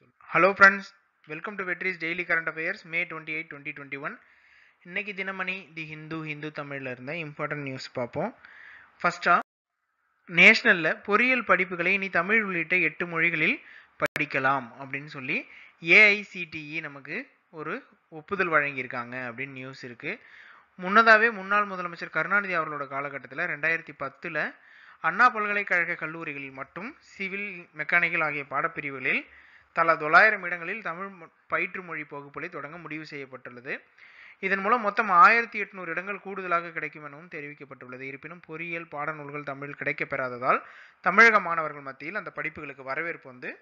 hello friends welcome to Vetri's daily current affairs May twenty eight twenty twenty one இன்னைக்கு தினமணி தி ஹிந்து ஹிந்து தமிழில் இருந்த important news பார்ப்போம் ஃபர்ஸ்ட்டாக நேஷ்னலில் பொறியியல் படிப்புகளை இனி தமிழ் உள்ளிட்ட எட்டு மொழிகளில் படிக்கலாம் அப்படின்னு சொல்லி ஏஐசிடிஇ நமக்கு ஒரு ஒப்புதல் வழங்கியிருக்காங்க அப்படின்னு நியூஸ் இருக்குது முன்னதாகவே முன்னாள் முதலமைச்சர் கருணாநிதி அவர்களோட காலகட்டத்தில் ரெண்டாயிரத்தி பத்தில் அண்ணா பல்கலைக்கழக கல்லூரிகளில் மட்டும் சிவில் மெக்கானிக்கல் ஆகிய பாடப்பிரிவுகளில் தலா தொள்ளாயிரம் இடங்களில் தமிழ் மொ- பயிற்று மொழி வகுப்புகளை தொடங்க முடிவு செய்யப்பட்டுள்ளது இதன் மூலம் மொத்தம் ஆயிரத்தி எட்நூறு இடங்கள் கூடுதலாக கிடைக்கும் எனவும் தெரிவிக்கப்பட்டுள்ளது இருப்பினும் பொறியியல் பாடநூல்கள் தமிழ் கிடைக்கப் பெறாததால் தமிழக மாணவர்கள் மத்தியில் அந்த படிப்புகளுக்கு வரவேற்பு வந்து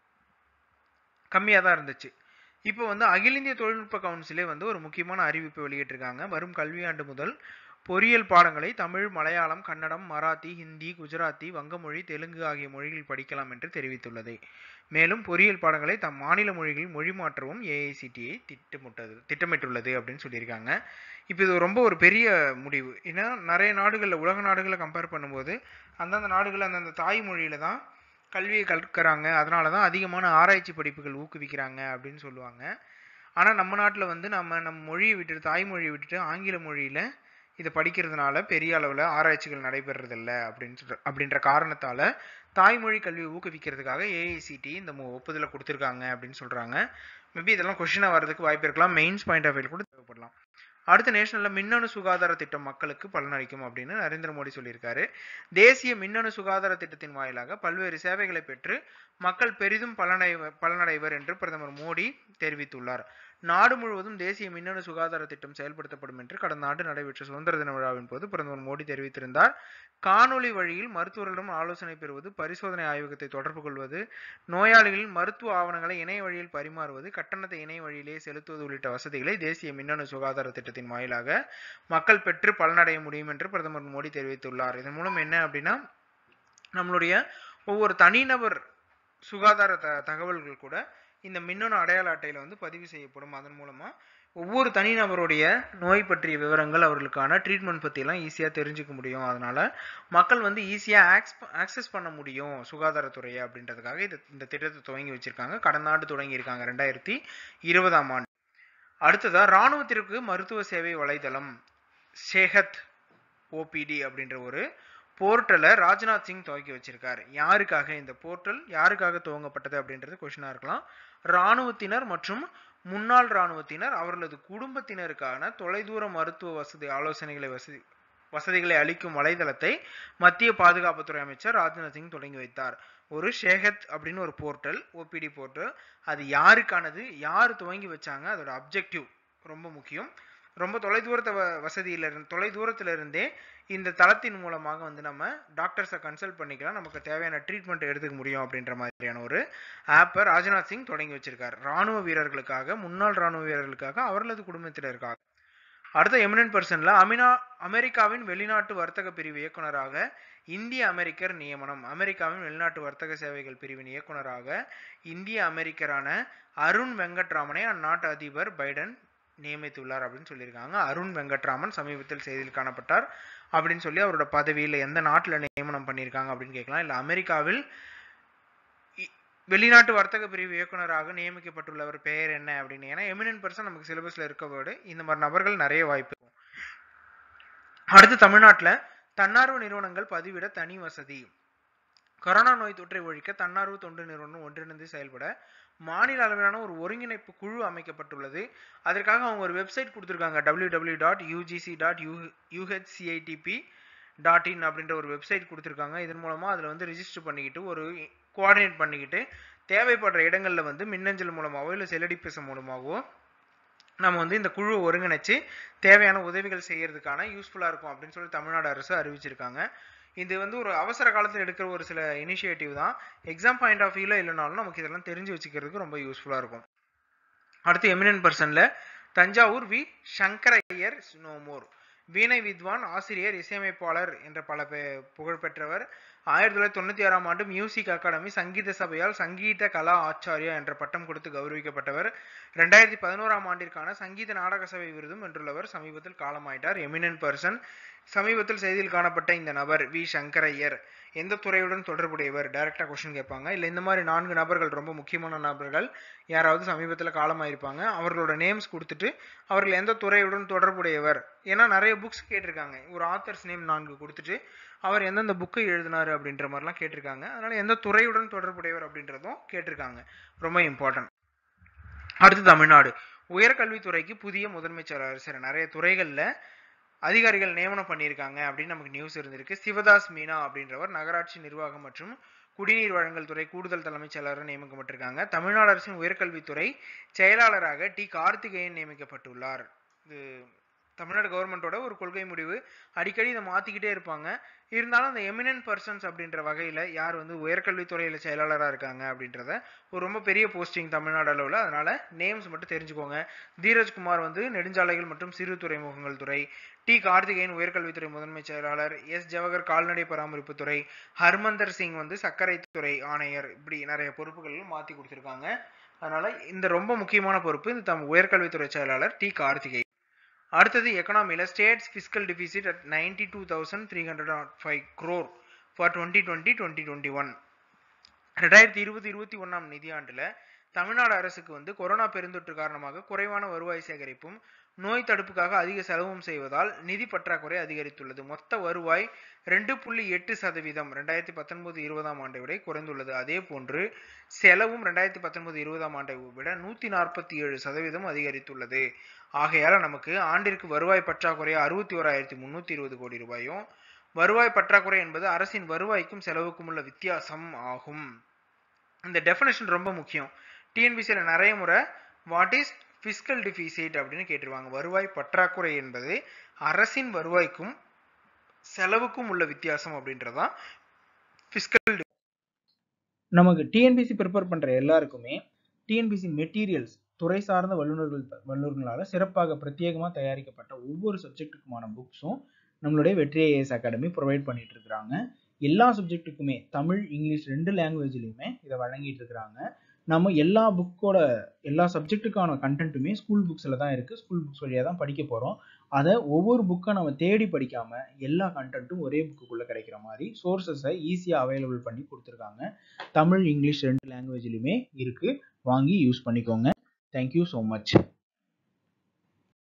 கம்மியாக தான் இருந்துச்சு இப்போ வந்து அகில இந்திய தொழில்நுட்ப கவுன்சிலே வந்து ஒரு முக்கியமான அறிவிப்பை வெளியிட்டிருக்காங்க வரும் கல்வியாண்டு முதல் பொறியியல் பாடங்களை தமிழ் மலையாளம் கன்னடம் மராத்தி ஹிந்தி குஜராத்தி வங்கமொழி தெலுங்கு ஆகிய மொழிகளில் படிக்கலாம் என்று தெரிவித்துள்ளது மேலும் பொறியியல் பாடங்களை தம் மாநில மொழிகளில் மொழி மாற்றவும் ஏஐசிடிஐ திட்டமிட்டது திட்டமிட்டுள்ளது அப்படின்னு சொல்லியிருக்காங்க இப்போ இது ரொம்ப ஒரு பெரிய முடிவு ஏன்னா நிறைய நாடுகளில் உலக நாடுகளை கம்பேர் பண்ணும்போது அந்தந்த நாடுகளில் அந்தந்த தாய்மொழியில தான் கல்வியை கற்கிறாங்க அதனால தான் அதிகமான ஆராய்ச்சி படிப்புகள் ஊக்குவிக்கிறாங்க அப்படின்னு சொல்லுவாங்க ஆனால் நம்ம நாட்டில் வந்து நம்ம நம்ம மொழியை விட்டுட்டு தாய்மொழியை விட்டுட்டு ஆங்கில மொழியில் இதை படிக்கிறதுனால பெரிய அளவில் ஆராய்ச்சிகள் நடைபெறதில்ல அப்படின்னு சொல்ற அப்படின்ற காரணத்தால் தாய்மொழி கல்வியை ஊக்குவிக்கிறதுக்காக ஏஐசிடி இந்த மு- ஒப்புதலை கொடுத்துருக்காங்க அப்படின்னு சொல்கிறாங்க மேபி இதெல்லாம் கொஷினாக வரதுக்கு வாய்ப்பு இருக்கலாம் மெயின்ஸ் பாயிண்ட் ஆஃப் வியூ கூட தேவைப்படலாம் அடுத்த நேஷனலில் மின்னணு சுகாதார திட்டம் மக்களுக்கு பலனளிக்கும் அப்படின்னு நரேந்திர மோடி சொல்லியிருக்காரு தேசிய மின்னணு சுகாதார திட்டத்தின் வாயிலாக பல்வேறு சேவைகளை பெற்று மக்கள் பெரிதும் பலனடைவ பலனடைவர் என்று பிரதமர் மோடி தெரிவித்துள்ளார் நாடு முழுவதும் தேசிய மின்னணு சுகாதார திட்டம் செயல்படுத்தப்படும் என்று கடந்த ஆண்டு நடைபெற்ற சுதந்திர தின விழாவின் போது பிரதமர் மோடி தெரிவித்திருந்தார் காணொளி வழியில் மருத்துவர்களிடம் ஆலோசனை பெறுவது பரிசோதனை ஆய்வகத்தை தொடர்பு கொள்வது நோயாளிகளின் மருத்துவ ஆவணங்களை இணைய வழியில் பரிமாறுவது கட்டணத்தை இணைய வழியிலே செலுத்துவது உள்ளிட்ட வசதிகளை தேசிய மின்னணு சுகாதார திட்டத்தின் வாயிலாக மக்கள் பெற்று பலனடைய முடியும் என்று பிரதமர் மோடி தெரிவித்துள்ளார் இதன் மூலம் என்ன அப்படின்னா நம்மளுடைய ஒவ்வொரு தனிநபர் சுகாதார த தகவல்கள் கூட இந்த மின்னணு அடையாள அட்டையில் வந்து பதிவு செய்யப்படும் அதன் மூலமாக ஒவ்வொரு தனிநபருடைய நோய் பற்றிய விவரங்கள் அவர்களுக்கான ட்ரீட்மெண்ட் பற்றியெல்லாம் ஈஸியாக தெரிஞ்சுக்க முடியும் அதனால் மக்கள் வந்து ஈஸியாக ஆக்ஸ் ஆக்சஸ் பண்ண முடியும் சுகாதாரத்துறையை அப்படின்றதுக்காக இது இந்த திட்டத்தை துவங்கி வச்சுருக்காங்க கடந்த ஆண்டு தொடங்கியிருக்காங்க ரெண்டாயிரத்தி இருபதாம் ஆண்டு அடுத்ததா இராணுவத்திற்கு மருத்துவ சேவை வலைதளம் ஷேகத் ஓபிடி அப்படின்ற ஒரு போர்ட்டலை ராஜ்நாத் சிங் துவக்கி வச்சிருக்காரு யாருக்காக இந்த போர்ட்டல் யாருக்காக துவங்கப்பட்டது அப்படின்றது கொஷினாக இருக்கலாம் இராணுவத்தினர் மற்றும் முன்னாள் இராணுவத்தினர் அவர்களது குடும்பத்தினருக்கான தொலைதூர மருத்துவ வசதி ஆலோசனைகளை வசதி வசதிகளை அளிக்கும் வலைதளத்தை மத்திய பாதுகாப்புத்துறை அமைச்சர் ராஜ்நாத் சிங் தொடங்கி வைத்தார் ஒரு ஷேகத் அப்படின்னு ஒரு போர்ட்டல் ஓபிடி போர்ட்டல் அது யாருக்கானது யார் துவங்கி வச்சாங்க அதோட அப்ஜெக்டிவ் ரொம்ப முக்கியம் ரொம்ப தொலைதூரத்தை வ வசதியில இருந்து தொலைதூரத்துல இருந்தே இந்த தளத்தின் மூலமாக வந்து நம்ம டாக்டர்ஸை கன்சல்ட் பண்ணிக்கலாம் நமக்கு தேவையான ட்ரீட்மெண்ட் எடுத்துக்க முடியும் அப்படின்ற மாதிரியான ஒரு ஆப்பை ராஜ்நாத் சிங் தொடங்கி வச்சிருக்கார் ராணுவ வீரர்களுக்காக முன்னாள் ராணுவ வீரர்களுக்காக அவர்களது குடும்பத்தினருக்காக அடுத்த எமினன்ட் பர்சன்ல அமினா அமெரிக்காவின் வெளிநாட்டு வர்த்தக பிரிவு இயக்குனராக இந்திய அமெரிக்கர் நியமனம் அமெரிக்காவின் வெளிநாட்டு வர்த்தக சேவைகள் பிரிவின் இயக்குனராக இந்திய அமெரிக்கரான அருண் வெங்கட்ராமனை அந்நாட்டு அதிபர் பைடன் நியமித்துள்ளார் அப்படின்னு சொல்லியிருக்காங்க அருண் வெங்கட்ராமன் சமீபத்தில் செய்தியில் காணப்பட்டார் அப்படின்னு சொல்லி அவரோட பதவியில் எந்த நாட்டில் நியமனம் பண்ணியிருக்காங்க அப்படின்னு கேட்கலாம் இல்லை அமெரிக்காவில் இ- வெளிநாட்டு வர்த்தக பிரிவு இயக்குனராக நியமிக்கப்பட்டுள்ளவர் பெயர் என்ன அப்படின்னு ஏன்னா எமினன்ட் பர்சன் நமக்கு சிலபஸில் இருக்க வேர்டு இந்த மாதிரி நபர்கள் நிறைய வாய்ப்பு இருக்கும் அடுத்து தமிழ்நாட்டில் தன்னார்வ நிறுவனங்கள் பதிவிட தனி வசதி கொரோனா நோய் தொற்றை ஒழிக்க தன்னார்வ தொண்டு நிறுவனம் ஒன்றிணைந்து செயல்பட மாநில அளவிலான ஒரு ஒருங்கிணைப்பு குழு அமைக்கப்பட்டுள்ளது அதற்காக அவங்க ஒரு வெப்சைட் கொடுத்துருக்காங்க www.ugc.uhcitp dot UGC dot U UHCITP dot in அப்படின்ற ஒரு வெப்சைட் கொடுத்துருக்காங்க இதன் மூலமாக அதில் வந்து ரிஜிஸ்டர் பண்ணிக்கிட்டு ஒரு கோஆர்டினேட் பண்ணிக்கிட்டு தேவைப்படுற இடங்களில் வந்து மின்னஞ்சல் மூலமாகவோ இல்லை செல்லடிப்பேச மூலமாகவோ நம்ம வந்து இந்த குழுவை ஒருங்கிணைச்சு தேவையான உதவிகள் செய்யறதுக்கான யூஸ்ஃபுல்லாக இருக்கும் அப்படின்னு சொல்லி தமிழ்நாடு அரசு அறிவிச்சிருக்காங்க இது வந்து ஒரு அவசர காலத்தில் எடுக்கிற ஒரு சில இனிஷியேட்டிவ் தான் எக்ஸாம் பாயிண்ட் ஆஃப் வியூவில் இல்லைனாலும் நமக்கு இதெல்லாம் தெரிஞ்சு வச்சுக்கிறதுக்கு ரொம்ப யூஸ்ஃபுல்லாக இருக்கும் அடுத்து eminent personnel Thanjavur V Sankara Iyer ஸ்னோமோர் வீணை வித்வான் ஆசிரியர் இசையமைப்பாளர் என்ற பல பெ- புகழ்பெற்றவர் ஆயிரத்தி தொள்ளாயிரத்தி தொண்ணூற்றி ஆறாம் ஆண்டு மியூசிக் அகாடமி சங்கீத சபையால் சங்கீத கலா ஆச்சாரியா என்ற பட்டம் கொடுத்து கௌரவிக்கப்பட்டவர் ரெண்டாயிரத்தி பதினோராம் ஆண்டிற்கான சங்கீத நாடக சபை விருதும் வென்றுள்ளவர் சமீபத்தில் காலமாயிட்டார் எமினன்ட் பர்சன் சமீபத்தில் செய்தியில் காணப்பட்ட இந்த நபர் வி சங்கரையர் எந்த துறையுடன் தொடர்புடையவர் டைரக்டா கொஸ்டின் கேட்பாங்க இல்லை இந்த மாதிரி நான்கு நபர்கள் ரொம்ப முக்கியமான நபர்கள் யாராவது சமீபத்தில் காலமாயிருப்பாங்க அவர்களோட நேம்ஸ் கொடுத்துட்டு அவர்கள் எந்த துறையுடன் தொடர்புடையவர் ஏன்னா நிறைய புக்ஸ் கேட்டிருக்காங்க ஒரு ஆத்தர்ஸ் நேம் நான்கு கொடுத்துட்டு அவர் எந்தெந்த புக்கை எழுதினாரு அப்படின்ற மாதிரிலாம் கேட்டிருக்காங்க அதனால எந்த துறையுடன் தொடர்புடையவர் அப்படின்றதும் கேட்டிருக்காங்க ரொம்ப இம்பார்ட்டன்ட் அடுத்து தமிழ்நாடு உயர்கல்வித்துறைக்கு புதிய முதன்மை செயலாளர் சரி நிறைய துறைகளில் அதிகாரிகள் நியமனம் பண்ணியிருக்காங்க அப்படின்னு நமக்கு நியூஸ் இருந்திருக்கு சிவதாஸ் மீனா அப்படின்றவர் நகராட்சி நிர்வாகம் மற்றும் குடிநீர் வழங்கல் துறை கூடுதல் தலைமைச் செயலாளர் நியமிக்கப்பட்டிருக்காங்க தமிழ்நாடு அரசின் உயர்கல்வித்துறை செயலாளராக டி கார்த்திகேயன் நியமிக்கப்பட்டுள்ளார் இது தமிழ்நாடு கவர்மெண்ட்டோட ஒரு கொள்கை முடிவு அடிக்கடி இதை மாற்றிக்கிட்டே இருப்பாங்க இருந்தாலும் அந்த எமினன்ட் பர்சன்ஸ் அப்படின்ற வகையில் யார் வந்து உயர்கல்வித்துறையில் செயலாளராக இருக்காங்க அப்படின்றத ஒரு ரொம்ப பெரிய போஸ்டிங் தமிழ்நாடு அளவில் அதனால் நேம்ஸ் மட்டும் தெரிஞ்சுக்கோங்க தீரஜ்குமார் வந்து நெடுஞ்சாலைகள் மற்றும் சிறு துறைமுகங்கள் துறை டி கார்த்திகேயன் உயர்கல்வித்துறை முதன்மை செயலாளர் எஸ் ஜவஹர் கால்நடை பராமரிப்பு துறை ஹர்மந்தர் சிங் வந்து சர்க்கரை துறை ஆணையர் இப்படி நிறைய பொறுப்புகள் மாற்றி கொடுத்துருக்காங்க அதனால இந்த ரொம்ப முக்கியமான பொறுப்பு இந்த தம் உயர்கல்வித்துறை செயலாளர் டி கார்த்திகேயன் அடுத்தது எக்கனாமியில் states fiscal deficit at ninety two thousand three hundred not five crore for twenty twenty twenty twenty one ரெண்டாயிரத்தி இருபது இருபத்தி ஒன்றாம் நிதியாண்டில் தமிழ்நாடு அரசுக்கு வந்து கொரோனா பெருந்தொற்று காரணமாக குறைவான வருவாய் சேகரிப்பும் நோய் தடுப்புக்காக அதிக செலவும் செய்வதால் நிதி பற்றாக்குறை அதிகரித்துள்ளது மொத்த வருவாய் ரெண்டு புள்ளி எட்டு சதவீதம் ரெண்டாயிரத்தி பத்தொன்பது இருபதாம் ஆண்டை விட குறைந்துள்ளது அதே போன்று செலவும் ரெண்டாயிரத்தி பத்தொன்பது இருபதாம் ஆண்டை விட நூற்றி நாற்பத்தி ஏழு சதவீதம் அதிகரித்துள்ளது ஆகையால் நமக்கு ஆண்டிற்கு வருவாய் பற்றாக்குறை அறுபத்தி ஓராயிரத்தி முந்நூற்றி இருபது கோடி ரூபாயும் வருவாய் பற்றாக்குறை என்பது அரசின் வருவாய்க்கும் செலவுக்கும் உள்ள வித்தியாசம் ஆகும் இந்த டெஃபினேஷன் ரொம்ப முக்கியம் டிஎன்பிசியில் நிறைய முறை வாட் இஸ் ஃபிஸ்கல் டிஃபிசிட் அப்படின்னு கேட்டுருவாங்க வருவாய் பற்றாக்குறை என்பது அரசின் வருவாய்க்கும் செலவுக்கும் உள்ள வித்தியாசம் அப்படின்றதான் ஃபிஸ்கல் நமக்கு டிஎன்பிசி ப்ரிப்பேர் பண்ணுற எல்லாருக்குமே டிஎன்பிசி மெட்டீரியல்ஸ் துறை சார்ந்த வல்லுநர்கள் வல்லுநர்களால் சிறப்பாக பிரத்யேகமாக தயாரிக்கப்பட்ட ஒவ்வொரு சப்ஜெக்ட்டுக்குமான புக்ஸும் நம்மளுடைய வெற்றி ஐஏஎஸ் அகாடமி ப்ரொவைட் பண்ணிட்டு இருக்கிறாங்க எல்லா சப்ஜெக்ட்டுக்குமே தமிழ் இங்கிலீஷ் ரெண்டு லாங்குவேஜ்லையுமே இதை வழங்கிட்டு இருக்கிறாங்க நம்ம எல்லா புக்கோட எல்லா சப்ஜெக்ட்டுக்கான கண்டென்ட்டுமே ஸ்கூல் புக்ஸில் தான் இருக்குது ஸ்கூல் புக்ஸ் வழியாக தான் படிக்க போகிறோம் அதை ஒவ்வொரு புக்கை நம்ம தேடி படிக்காமல் எல்லா கண்டென்ட்டும் ஒரே புக்குக்குள்ளே கிடைக்கிற மாதிரி சோர்சஸை ஈஸியாக அவைலபிள் பண்ணி கொடுத்துருக்காங்க தமிழ் இங்கிலீஷ் ரெண்டு லாங்குவேஜ்லையுமே இருக்குது வாங்கி யூஸ் பண்ணிக்கோங்க தேங்க்யூ ஸோ மச்